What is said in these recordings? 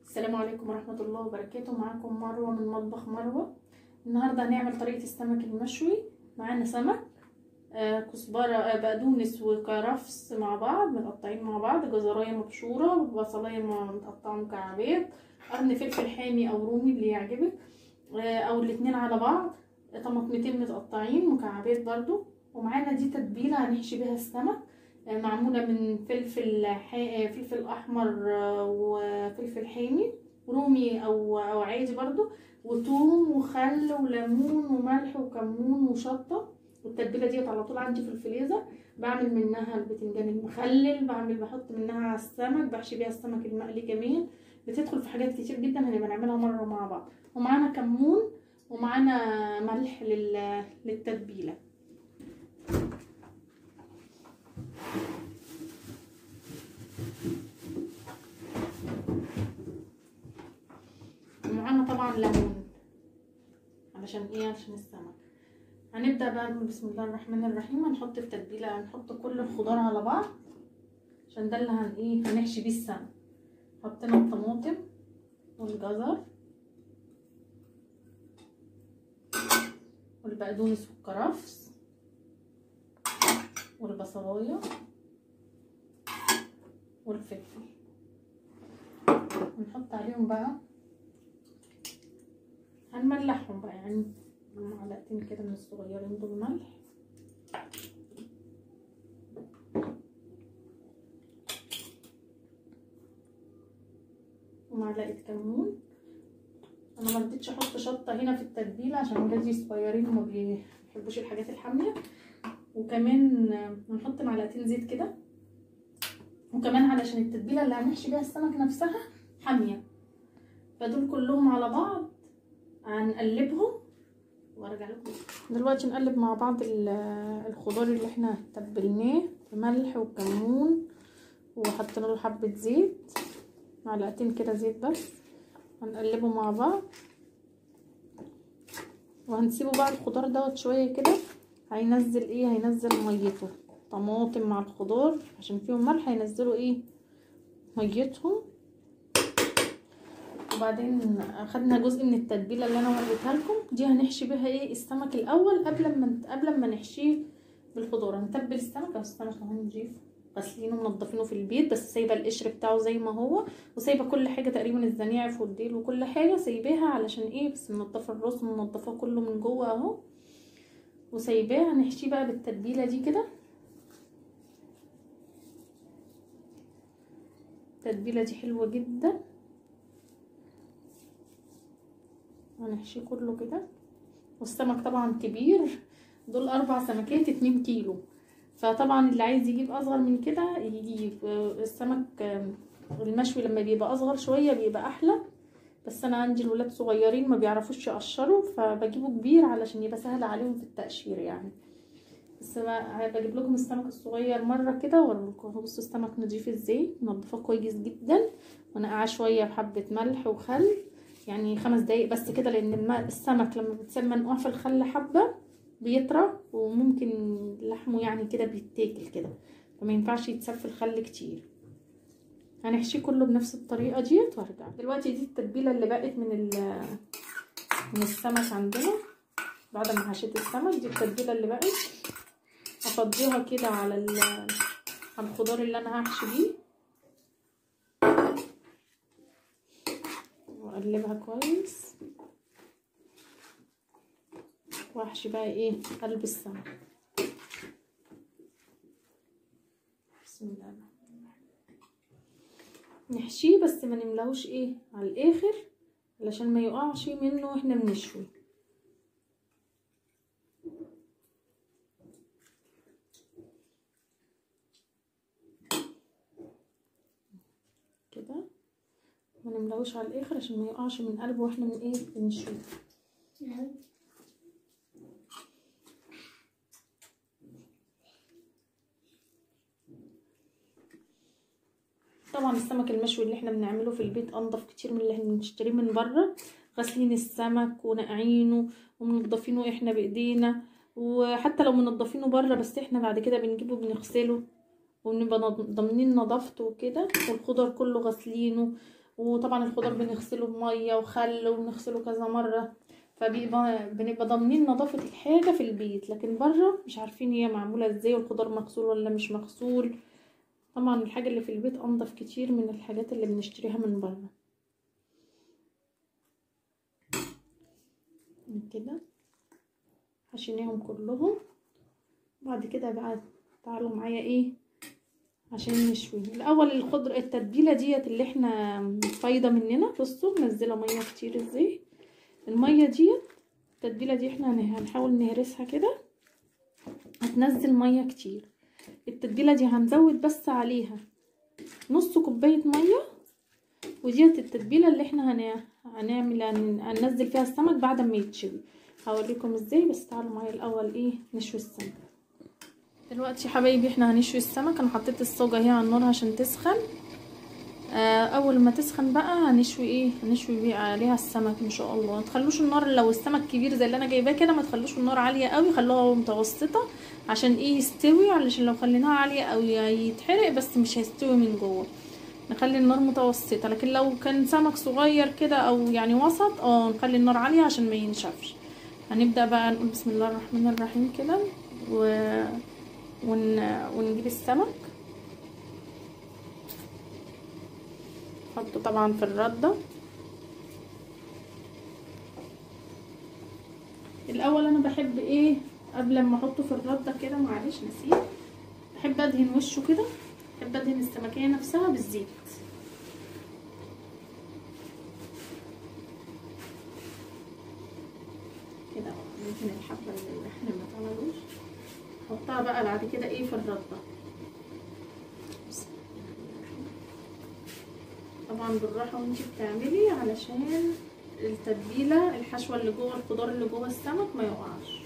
السلام عليكم ورحمة الله وبركاته معاكم مروة من مطبخ مروة النهاردة هنعمل طريقة السمك المشوي معانا سمك آه كزبرة آه بقدونس وكرفس مع بعض متقطعين مع بعض جزراية مبشورة وبصلاية متقطعة مكعبات قرن فلفل حامي أو رومي اللي يعجبك آه أو الاتنين على بعض طماطمتين متقطعين مكعبات برضو ومعانا دي تتبيلة هنحشي بيها السمك معمولة من فلفل حا... فلفل أحمر وفلفل حامي رومي أو أو عادي برضو وثوم وخل وليمون وملح وكمون وشطة والتتبيلة ديت على طول عندي في الفريزر بعمل منها البتنجان المخلل بعمل بحط منها على السمك بحشي بيها السمك المقلي كمان بتدخل في حاجات كتير جدا هنبقى نعملها مرة مع بعض ومعانا كمون ومعانا ملح لل... للتتبيله ومعانا طبعا ليمون علشان ايه علشان السمك هنبدا بقى بسم الله الرحمن الرحيم هنحط التتبيله هنحط كل الخضار على بعض عشان ده اللي هن ايه هنحشي بيه السمك حطينا الطماطم والجزر والبقدونس والكرفس والبصلايه والفلفل ونحط عليهم بقى هنملحهم بقى يعني معلقتين كده من الصغيرين دول ملح ومعلقه كمون انا ما رضيتش احط شطه هنا في التتبيله عشان ولادي صغيرين وما بيحبوش الحاجات الحاميه وكمان هنحط معلقتين زيت كده وكمان علشان التتبيله اللي هنحشي بيها السمك نفسها حاميه فدول كلهم على بعض هنقلبهم وارجع لكم دلوقتي نقلب مع بعض الخضار اللي احنا تبلناه بملح وكمون وحطينا له حبه زيت معلقتين كده زيت بس هنقلبه مع بعض وهنسيبه بقى الخضار دوت شويه كده هينزل ايه هينزل ميته طماطم مع الخضار عشان فيهم ملح هينزلوا ايه ميتهم وبعدين اخدنا جزء من التتبيله اللي انا وريتها لكم دي هنحشي بيها ايه السمك الاول قبل ما قبل ما نحشيه بالخضار هنتبل السمك او السمك اهو نضيف غاسلينه ومنضفينه في البيت بس سايبه القشر بتاعه زي ما هو وسايبه كل حاجه تقريبا الزنيعف والديل وكل حاجه سايباها علشان ايه بس منضفه الراس ومنضفاه كله من جوه اهو وسايباه هنحشيه بقى بالتتبيله دي كده التتبيله دي حلوه جدا هنحشيه كله كده والسمك طبعا كبير دول اربع سمكات اتنين كيلو فطبعا اللي عايز يجيب اصغر من كده يجيب السمك المشوي لما بيبقى اصغر شويه بيبقى احلى بس انا عندي الولاد صغيرين ما بيعرفوش يقشروا فبجيبه كبير علشان يبقى سهل عليهم في التقشير يعني بس بجيب لكم السمك الصغير مره كده واوريكم بصوا السمك نضيف ازاي منضفاه كويس جدا ونقعه شويه بحبه ملح وخل يعني خمس دقايق بس كده لان السمك لما بيتساب منقوع في الخل حبه بيطرى وممكن لحمه يعني كده بيتاكل كده فما ينفعش يتساب في الخل كتير هنحشيه كله بنفس الطريقه ديت وارجع دلوقتي دي التتبيله اللي بقت من من السمك عندنا بعد ما حشيت السمك دي التتبيله اللي بقت افضيها كده على على الخضار اللي انا هحشي بيه واقلبها كويس واحشي بقى ايه قلب السمك بسم الله الرحمن نحشيه بس ما نملاهوش ايه على الاخر علشان ما يقعش منه واحنا بنشوي كده ما نملاهوش على الاخر عشان ما يقعش من قلبه واحنا من ايه بنشوي طبعا السمك المشوي اللي احنا بنعمله في البيت انضف كتير من اللي احنا بنشتريه من بره غاسلين السمك ونقعينه ومنضفينه احنا بايدينا وحتى لو منضفينه بره بس احنا بعد كده بنجيبه بنغسله ونبقى ضامنين نظافته وكده والخضر كله غاسلينه وطبعا الخضار بنغسله بميه وخل وبنغسله كذا مره فبيبقى بنبقى ضامنين نظافه الحاجه في البيت لكن بره مش عارفين هي معموله ازاي والخضار مغسول ولا مش مغسول طبعا الحاجه اللي في البيت انضف كتير من الحاجات اللي بنشتريها من بره كده حشيناهم كلهم بعد كده بقى تعالوا معايا ايه عشان نشوي الاول الخضر التتبيله ديت اللي احنا فايضه مننا بصوا منزله ميه كتير ازاي الميه ديت التتبيله دي احنا هنحاول نهرسها كده هتنزل ميه كتير التتبيله دي هنزود بس عليها نص كوبايه ميه وديت التتبيله اللي احنا هن... هنعمل هننزل فيها السمك بعد ما يتشوي هوريكم ازاي بس تعالوا معايا الاول ايه نشوي السمك دلوقتي يا حبايبي احنا هنشوي السمك انا حطيت الصاجه اهي على النار عشان تسخن آه اول ما تسخن بقى هنشوي ايه هنشوي بيه عليها السمك ان شاء الله ما تخلوش النار لو السمك كبير زي اللي انا جايباه كده ما تخلوش النار عاليه قوي خلوها متوسطه عشان ايه يستوي علشان لو خليناها عاليه قوي يتحرق بس مش هيستوي من جوه نخلي النار متوسطه لكن لو كان سمك صغير كده او يعني وسط اه نخلي النار عاليه عشان ما ينشفش هنبدا بقى نقول بسم الله الرحمن الرحيم كده و... ون... ونجيب السمك نحطه طبعا في الرده الاول انا بحب ايه قبل ما احطه في الرده كده معلش نسيت بحب ادهن وشه كده بحب ادهن السمكيه نفسها بالزيت كده ممكن الحبه اللي احنا ما اتعملوش نحطها بقى بعد كده ايه في الرده طبعا بالراحه وانتي بتعملي علشان التتبيله الحشوه اللي جوه الخضار اللي جوه السمك ما يقعش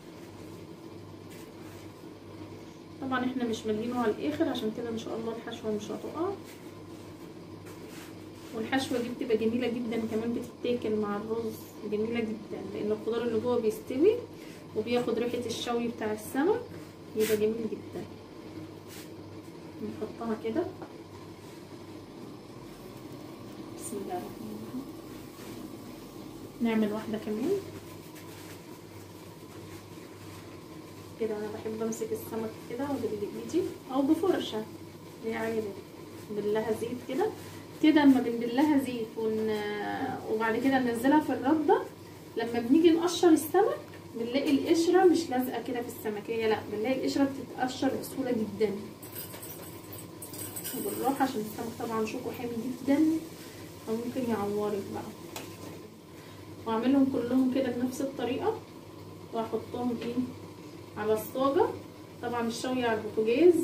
طبعا احنا مش مالينه على الاخر عشان كده ان شاء الله الحشوه مش هتقع والحشوه دي بتبقى جميله جدا كمان بتتاكل مع الرز جميله جدا لان الخضار اللي جوه بيستوي وبياخد ريحه الشوي بتاع السمك يبقى جميل جدا نحطها كده بسم الله الرحمن الرحيم نعمل واحده كمان كده انا بحب امسك السمك كده بايدي او بفرشه هي عادي نبلها زيت كده كده اما بنبلها زيت ون... وبعد كده ننزلها في الرده لما بنيجي نقشر السمك بنلاقي القشره مش لازقه كده في السمكيه لا بنلاقي القشره بتتقشر بسهوله جدا وبالراحه عشان السمك طبعا شوكه حامي جدا فممكن يعورك بقى واعملهم كلهم كده بنفس الطريقه واحطهم ايه على الصاجه طبعا الشوي على البوتاجاز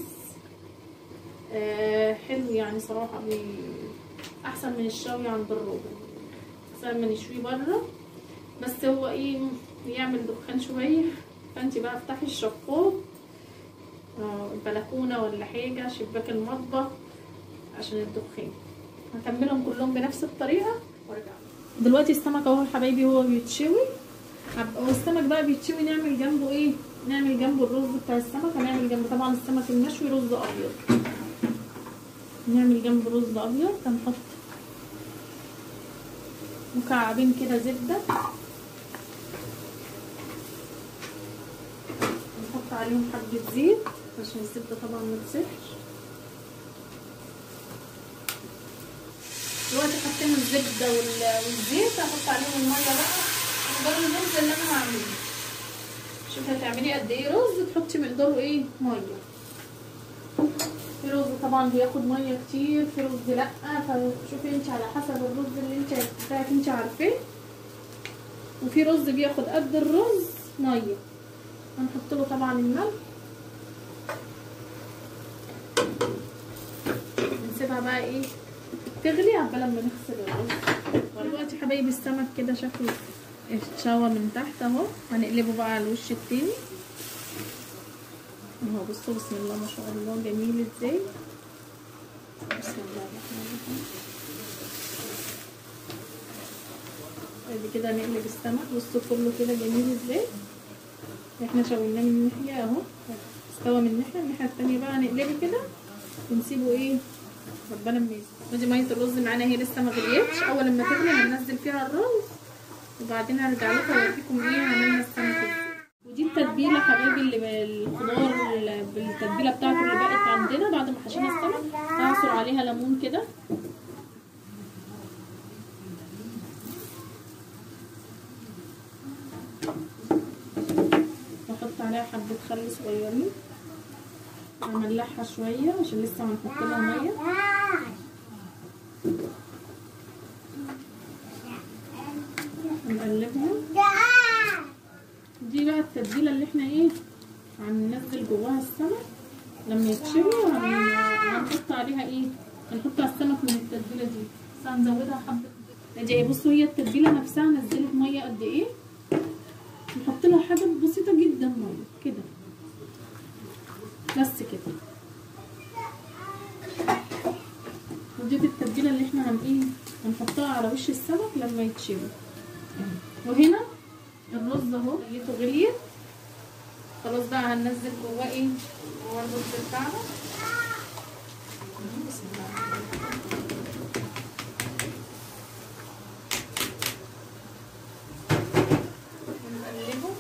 آه حلو يعني صراحه بي... احسن من الشوي عند الراجل احسن من نشويه بره بس هو ايه يعمل دخان شويه فانت بقى افتحي الشفاط آه البلكونه ولا حاجه شباك المطبخ عشان الدخان هكملهم كلهم بنفس الطريقه وارجع دلوقتي السمك اهو حبايبي هو بيتشوي هو السمك بقى بيتشوي نعمل جنبه ايه نعمل جنبه الرز بتاع السمك هنعمل جنب طبعا السمك المشوي رز ابيض نعمل جنب رز ابيض هنحط مكعبين كده زبده نحط عليهم حبه زيت عشان الزبده طبعا ما تسيحش دلوقتي حطينا الزبده والزيت هحط عليهم الميه بقى مقدار الرز اللي انا هعمله شوفي هتعملي قد ايه رز تحطي مقداره ايه ميه في رز طبعا بياخد ميه كتير في رز لا فشوفي انت على حسب الرز اللي انت بتاعك انت عارفاه وفي رز بياخد قد الرز ميه هنحط له طبعا الملح نسيبها بقى ايه تغلي عبال ما نغسل الرز دلوقتي حبايبي السمك كده شكله اتشوى من تحت اهو هنقلبه بقى على الوش التاني اهو بصوا بسم الله ما شاء الله جميل ازاي بسم الله الرحمن الرحيم بعد كده نقلب السمك بصوا كله كده جميل ازاي احنا شويناه من ناحيه اهو استوى من ناحيه الناحيه التانيه بقى نقلبه كده ونسيبه ايه ربنا ميز ودي ميه الرز معانا هي لسه ما غليتش اول لما تغلي هننزل فيها الرز وبعدين هرجع لكم اوريكم ايه هنعملها السمك ازاي ودي التتبيله حبايبي اللي بالخضار اللي بالتتبيله بتاعته اللي بقت عندنا بعد ما حشينا السمك هعصر عليها ليمون كده واحط عليها حبه خل صغيرين واملحها شويه عشان لسه هنحط لها ميه نقلبها دي بقى التتبيله اللي احنا ايه هننزل جواها السمك لما يتشوي هن- هنحط عليها ايه هنحط على السمك من التتبيله دي بس هنزودها حبه دي بصوا هي التتبيله نفسها نزلت ميه قد ايه نحط لها حاجه بسيطه جدا ميه كده بس كده ودي التتبيله اللي احنا هن ايه هنحطها على وش السمك لما يتشوي وهنا الرز اهو ميته غليت خلاص بقى هننزل جواه ايه جواه الرز بتاعنا بسم الله ونقلبه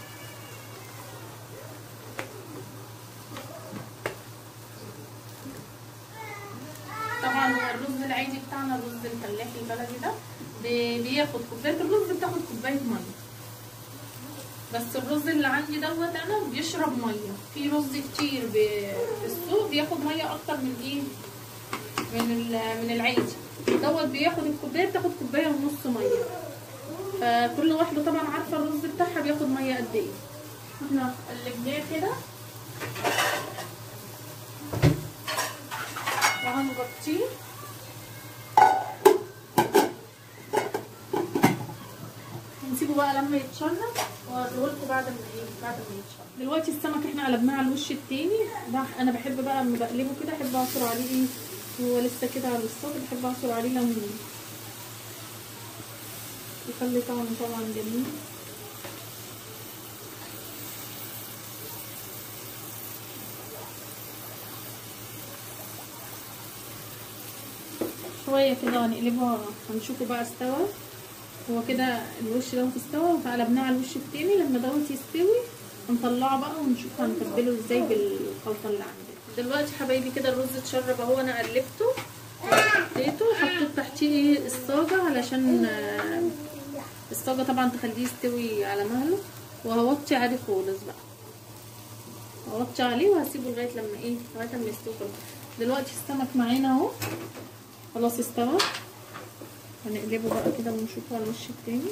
طبعا هو الرز العادي بتاعنا الرز الفلاحي البلدي ده بي- بياخد كوبايه الرز بتاخد كوبايه ميه بس الرز اللي عندي دوت انا بيشرب ميه في رز كتير ب- في السوق بياخد ميه اكتر من ايه من ال- من العادي دوت بياخد الكوبايه بتاخد كوبايه ونص ميه فكل واحده طبعا عارفه الرز بتاعها بياخد ميه قد ايه احنا قلبناه كده وهنغطيه هنسيبه بقى لما يتشرب واوريهولكوا بعد ما ايه بعد ما يتشرب دلوقتي السمك احنا قلبناه على الوش التاني ده انا بحب بقى لما بقلبه كده احب اعصر عليه ايه هو لسه كده على الصوت بحب اعصر عليه ليمون يخلي طعمه طبعا جميل شويه كده هنقلبها هنشوفه بقى استوى هو كده الوش دوت استوى فقلبناه على الوش التاني لما دوت يستوي هنطلعه بقى ونشوف هنتبله ازاي بالخلطه اللي عندنا دلوقتي حبايبي كده الرز اتشرب اهو انا قلبته حطيته حطيت تحتيه ايه الصاجه علشان آه، الصاجه طبعا تخليه يستوي على مهله وهوطي عليه خالص بقى هوطي عليه وهسيبه لغايه لما ايه لغايه لما يستوي خالص دلوقتي السمك معانا اهو خلاص استوى هنقلبه بقى كده ونشوفه على الوش التاني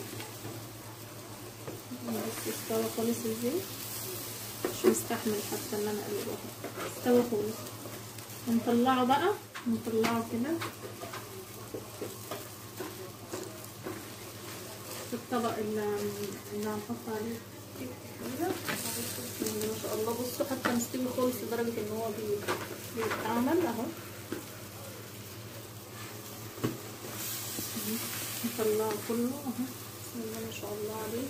بص استوى خالص ازاي مش مستحمل حتى ان انا اقلبه استوى خالص هنطلعه بقى نطلعه كده في الطبق اللي اللي هنحط عليه كده ما شاء الله بصوا حتى مستوي خالص لدرجة ان هو بي- بيتعمل اهو نطلعه كله اهو بسم الله ما شاء الله عليه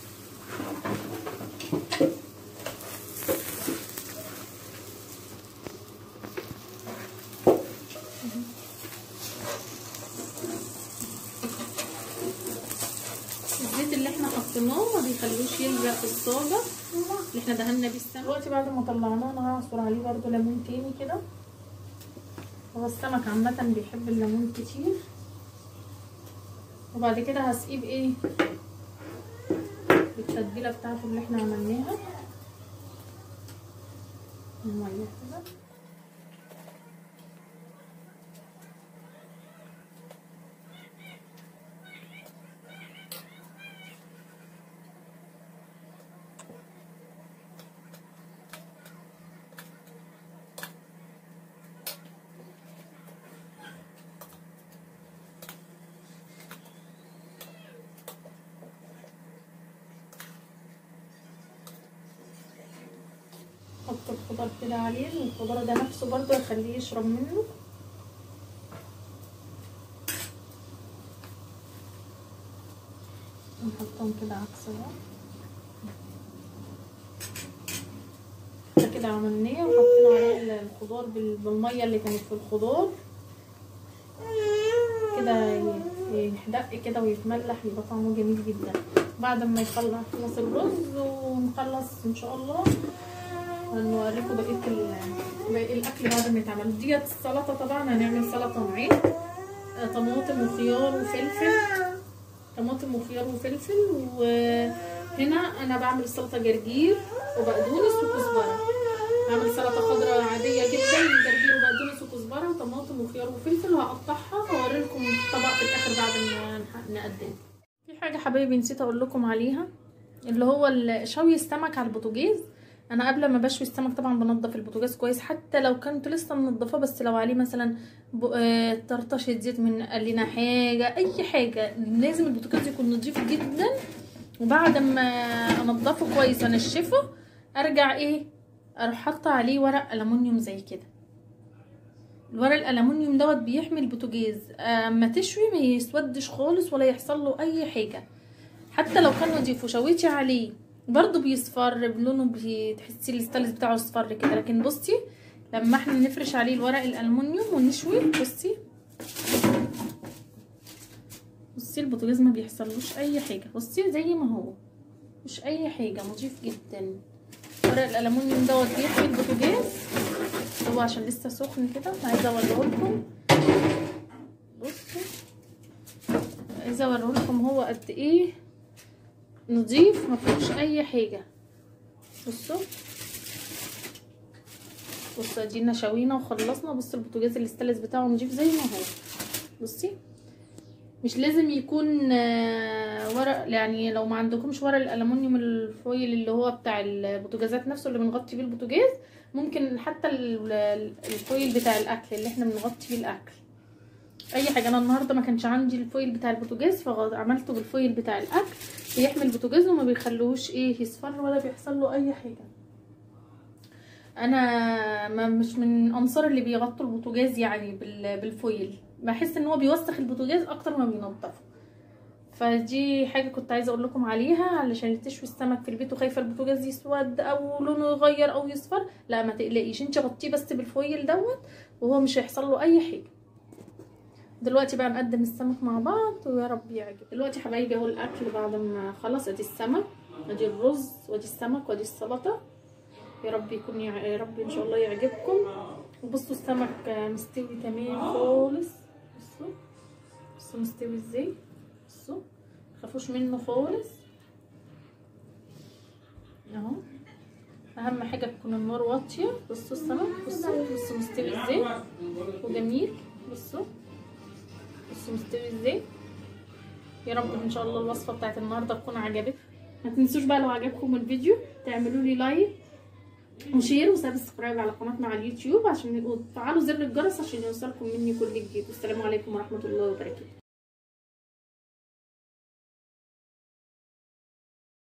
الزيت اللي احنا حطيناه ما بيخلوش يلزق في الصاجه اللي احنا دهنا بيه السمك دلوقتي بعد ما طلعناه انا هعصر عليه برده ليمون تاني كده هو السمك عامه بيحب الليمون كتير وبعد كده هسقيه بايه بالتتبيله بتاعته اللي احنا عملناها الميه كده نحط الخضار كده عليه الخضار ده نفسه برضه هيخليه يشرب منه نحطهم كده عكس بعض احنا كده عملناه وحطينا عليه الخضار بال- بالميه اللي كانت في الخضار كده يحدق كده ويتملح يبقى طعمه جميل جدا بعد ما يخلص نخلص الرز ونخلص ان شاء الله هنوريكم بقيه ال- باقي الاكل بعد ما يتعمل ديت السلطه طبعا هنعمل سلطه نوعين آه، طماطم وخيار وفلفل طماطم وخيار وفلفل وهنا انا بعمل السلطه جرجير وبقدونس وكزبره هعمل سلطه خضراء عاديه جدا جرجير وبقدونس وكزبره وطماطم وخيار وفلفل وهقطعها واوري لكم الطبق في الاخر بعد ما نح- نقدم في حاجه حبايبي نسيت اقول لكم عليها اللي هو ال- شوي السمك على البوتاجاز انا قبل ما بشوي السمك طبعا بنضف البوتاجاز كويس حتى لو كنت لسه منضفاه بس لو عليه مثلا ب- آه، طرطشه زيت من قلنا حاجه اي حاجه لازم البوتاجاز يكون نضيف جدا وبعد ما انضفه كويس وانشفه ارجع ايه اروح حاطه عليه ورق الومنيوم زي كده الورق الالومنيوم دوت بيحمي البوتاجاز اما تشوي ما يسودش خالص ولا يحصل له اي حاجه حتى لو كان نضيف وشويتي عليه برضو بيصفر بلونه بتحسي الستانلس بتاعه اصفر كده لكن بصي لما احنا نفرش عليه الورق الالومنيوم ونشوي بصي بصي البوتاجاز ما بيحصلوش اي حاجه بصي زي ما هو مش اي حاجه نضيف جدا ورق الالومنيوم دوت بيحمي البوتاجاز هو عشان لسه سخن كده عايزه اوريه لكم بصوا عايزه اوريه لكم هو قد ايه نضيف ما فيهوش اي حاجه بصوا بصوا ادينا شوينا وخلصنا بصوا البوتاجاز الاستانلس بتاعه نضيف زي ما هو بصي مش لازم يكون آه، ورق يعني لو ما عندكمش ورق الالومنيوم الفويل اللي هو بتاع البوتاجازات نفسه اللي بنغطي بيه البوتاجاز ممكن حتى ال- ال- الفويل بتاع الاكل اللي احنا بنغطي بيه الاكل اي حاجه انا النهارده ما كانش عندي الفويل بتاع البوتاجاز فعملته بالفويل بتاع الاكل بيحمي البوتاجاز وما بيخلوش ايه يصفر ولا بيحصل له اي حاجه انا ما مش من انصار اللي بيغطوا البوتاجاز يعني بال- بالفويل بحس ان هو بيوسخ البوتاجاز اكتر ما بينضفه فدي حاجه كنت عايزه اقول لكم عليها علشان تشوي السمك في البيت وخايفه البوتاجاز يسود او لونه يغير او يصفر لا ما تقلقيش انت غطيه بس بالفويل دوت وهو مش هيحصل له اي حاجه دلوقتي بقى نقدم السمك مع بعض ويا رب يعجب دلوقتي حبايبي اهو الاكل بعد ما خلص ادي السمك ادي الرز وادي السمك وادي السلطه يا رب يكون يع... يا رب ان شاء الله يعجبكم وبصوا السمك آه، مستوي تمام خالص بصوا بصوا مستوي ازاي بصوا متخافوش منه خالص اهو اهم حاجه تكون النار واطيه بصوا السمك بصوا بصوا مستوي ازاي وجميل بصوا بصوا مستوي ازاي يا رب ان شاء الله الوصفه بتاعت النهارده تكون عجبتكم ما تنسوش بقى لو عجبكم الفيديو تعملوا لي لايك وشير وسبسكرايب على قناتنا على اليوتيوب عشان يبقوا تفعلوا زر الجرس عشان يوصلكم مني كل جديد والسلام عليكم ورحمه الله وبركاته